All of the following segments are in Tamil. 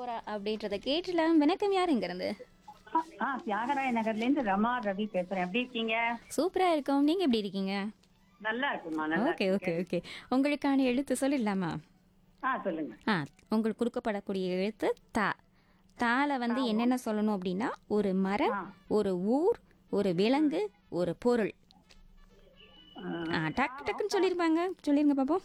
போறா அப்படின்றத கேட்டலாம் வணக்கம் யார் இங்க இருந்து ஆ தியாகராய நகர்ல இருந்து ரமா ரவி பேசுறேன் எப்படி இருக்கீங்க சூப்பரா இருக்கோம் நீங்க எப்படி இருக்கீங்க நல்லா இருக்குமா நல்லா ஓகே ஓகே ஓகே உங்களுக்கான எழுத்து சொல்லிடலாமா ஆ சொல்லுங்க ஆ உங்களுக்கு கொடுக்கப்படக்கூடிய எழுத்து தா தால வந்து என்னென்ன சொல்லணும் அப்படின்னா ஒரு மரம் ஆ. ஒரு ஊர் ஒரு விலங்கு ஒரு பொருள் ஆ, ஆ டக்கு டக்குன்னு சொல்லிருப்பாங்க சொல்லிருங்க பாப்போம்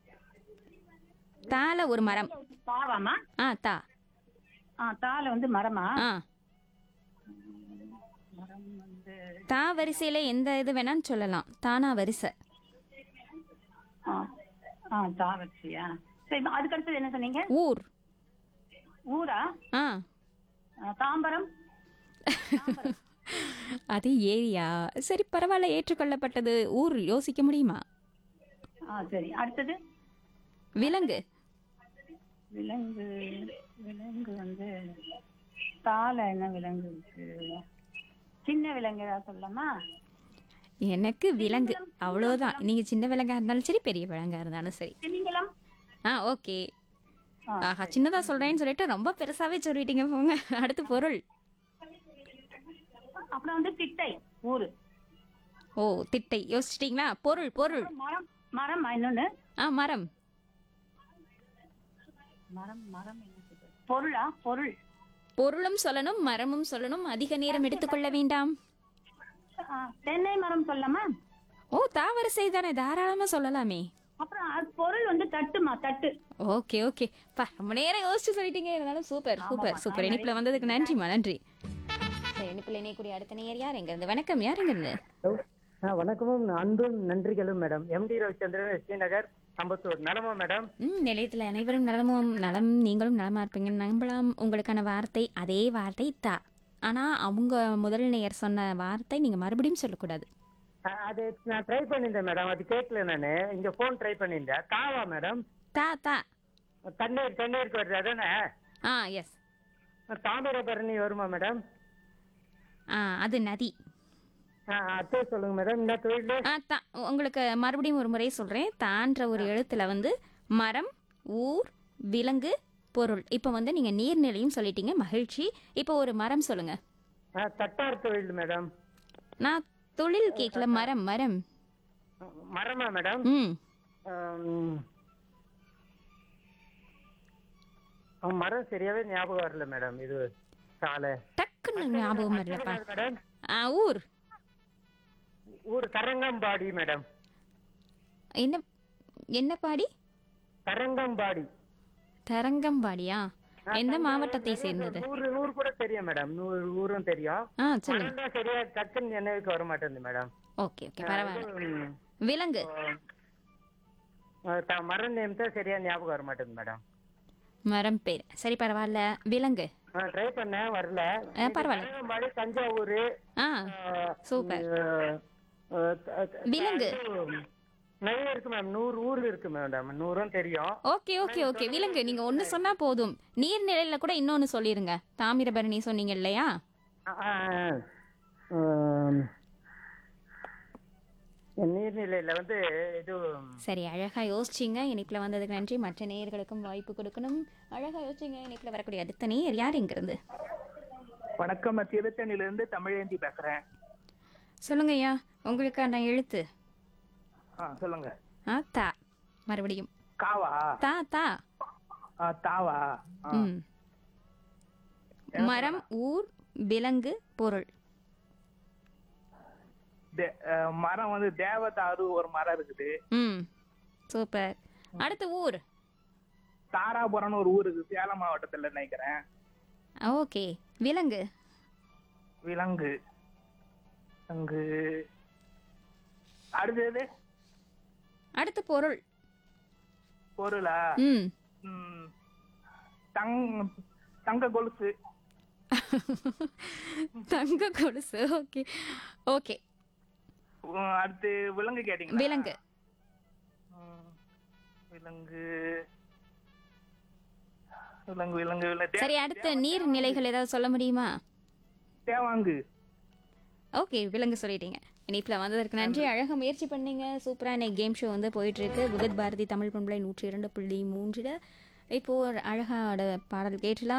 தால ஒரு மரம் தாவாமா ஆ தா ஆ தால வந்து மரமா ஆ மரம் வந்து தா வரிசையில எந்த இது வேணாலும் சொல்லலாம் தானா வரிசை ஆ ஆ தா வச்சியா சரி அதுக்கு அடுத்தது என்ன சொன்னீங்க ஊர் ஊரா ஆ ஆ, தாம்பரம் அது ஏரியா சரி பரவாயில்ல ஏற்றுக்கொள்ளப்பட்டது ஊர் யோசிக்க முடியுமா ஆ சரி அடுத்தது விலங்கு விலங்கு விலங்கு வந்து தால என்ன விலங்கு இருக்கு சின்ன விலங்கு ஏதாவது சொல்லலாமா எனக்கு விலங்கு அவ்வளோதான் நீங்க சின்ன விலங்கா இருந்தாலும் சரி பெரிய விலங்கா இருந்தாலும் சரி திமிங்கலம் ஆ ஓகே ஆ, ஆஹா சின்னதா சொல்றேன்னு சொல்லிட்டு ரொம்ப பெருசாவே சொல்லிட்டீங்க போங்க அடுத்து பொருள் அப்புறம் வந்து திட்டை ஊரு ஓ திட்டை யோசிச்சிட்டீங்களா பொருள் பொருள் மரம் மரம் இன்னொன்னு ஆ மரம் மரம் மரம் என்ன சொல்றது? பொருளா பொருள் பொருளும் சொல்லணும் மரமும் சொல்லணும் அதிக நேரம் எடுத்துக்கொள்ள வேண்டாம் ஆ, தென்னை மரம் சொல்லலாமா ஓ தாவரிசை தானே தாராளமா சொல்லலாமே அப்புறம் அது பொருள் வந்து தட்டுமா தட்டு ஓகே ஓகே பா ரொம்ப நேரம் யோசிச்சு சொல்லிட்டீங்க இருந்தாலும் சூப்பர் சூப்பர் சூப்பர் இனிப்புல வந்ததுக்கு நன்றிமா நன்றி சரி இனிப்புல இணையக்கூடிய அடுத்த நேயர் யார் எங்க இருந்து வணக்கம் யார் எங்க இருந்து ஹலோ ஆ வணக்கமும் அன்பும் நன்றிகளும் மேடம் எம்டி ரவிச்சந்திரன் ஸ்ரீநகர் அம்பத்தூர் நலமா மேடம் ம் நிலையத்தில் அனைவரும் நலமும் நலம் நீங்களும் நலமா இருப்பீங்கன்னு நம்பலாம் உங்களுக்கான வார்த்தை அதே வார்த்தை தா ஆனா அவங்க முதல் நேயர் சொன்ன வார்த்தை நீங்க மறுபடியும் சொல்லக்கூடாது ஆ, அது நான் ட்ரை பண்ணியிருந்தேன் மேடம் அது கேட்கல நான் இங்க ஃபோன் ட்ரை பண்ணியிருந்தேன் தாவா மேடம் தா தா தண்ணீர் தண்ணீருக்கு வருது அதானே ஆ எஸ் தாமிரபரணி வருமா மேடம் ஆ அது நதி ஆ அத்தே சொல்லுங்க மேடம் இந்த தொழில் ஆ தா உங்களுக்கு மறுபடியும் ஒரு முறை சொல்றேன் தான்ற ஒரு எழுத்துல வந்து மரம் ஊர் விலங்கு பொருள் இப்போ வந்து நீங்க நீர்நிலையும் சொல்லிட்டீங்க மகிழ்ச்சி இப்போ ஒரு மரம் சொல்லுங்க ஆ தட்டார் தொழில் மேடம் நான் தொழில் கேட்கல மரம் மரம் மரமா மேடம் ம் ஆம். ஆ, மரம் சரியாவே ஞாபகம் வரல மேடம் இது சாலை டக்குன்னு ஞாபகம் வரலப்பா மேடம் ஆ ஊர் ஊர் தரங்கம்பாடி மேடம் என்ன என்ன பாடி தரங்கம்பாடி தரங்கம்பாடியா எந்த மாவட்டத்தை சேர்ந்தது நூறு நூறு கூட தெரியும் மேடம் நூறு ஊரும் தெரியும் ஆ சொல்லுங்க மரம் தான் சரியா டக்குன்னு நினைவுக்கு வர மாட்டேங்குது மேடம் ஓகே ஓகே பரவாயில்ல ம், விலங்கு ஆ, த- மரம் நேம் தான் சரியா ஞாபகம் வர மாட்டேங்குது மேடம் மரம் பேர் சரி பரவாயில்ல விலங்கு ட்ரை பண்ணேன் வரல ஆ, பரவாயில்ல தரங்கம்பாடி தஞ்சாவூர் ஆ சூப்பர் விலங்கு. நிறைய இருக்கு மேம் நூறு ஊர் இருக்கு மேடம் நூறும் தெரியும் ஓகே ஓகே ஓகே விலங்கு நீங்க ஒன்னு சொன்னா போதும் நீர்நிலையில கூட இன்னொன்னு சொல்லிருங்க தாமிரபரணி சொன்னீங்க இல்லையா ஆ, ஆ, ஆ. ம். நீர்நிலையில வந்து இது சரி அழகா யோசிச்சிங்க இனிப்புல வந்ததுக்கு நன்றி மற்ற நேயர்களுக்கும் வாய்ப்பு கொடுக்கணும் அழகா யோசிச்சிங்க இனிப்புல வரக்கூடிய அடுத்த நேயர் யார் இங்க இருந்து வணக்கம் நான் திருத்தணியிலிருந்து தமிழேந்தி பேசுறேன் சொல்லுங்க ஐயா உங்களுக்கான எழுத்து ஆ சொல்லுங்க ஆ தா மறுபடியும் காவா தா தா ஆ, தாவா ஆ, ம் மரம் ஊர் விலங்கு பொருள் தே- ஆ, மரம் வந்து தேவதாரு ஒரு மரம் இருக்குது ம் சூப்பர் அடுத்து ஊர் தாராபுரம்னு ஒரு ஊர் இருக்குது சேலம் மாவட்டத்துல நினைக்கிறேன் ஓகே விலங்கு விலங்கு அங்கு அடுத்தது அடுத்து பொருள் பொருளா ம் ம், தங் தங்க கொலுசு தங்க கொலுசு ஓகே ஓகே உம், அடுத்து விலங்கு கேட்டீங்க விலங்கு விலங்கு விலங்கு விலங்கு விலங்கு சரி அடுத்து நீர்நிலைகள் ஏதாவது சொல்ல முடியுமா தேவாங்கு ஓகே விலங்கு சொல்லிட்டீங்க இனிப்புல வந்ததற்கு நன்றி அழகா முயற்சி பண்ணீங்க சூப்பரா இன்னைக்கு கேம் ஷோ வந்து போயிட்டு இருக்கு விகத் பாரதி தமிழ் பண்பலை நூற்றி இரண்டு புள்ளி மூன்றுல இப்போ ஒரு அழகான பாடல் கேட்டலாம்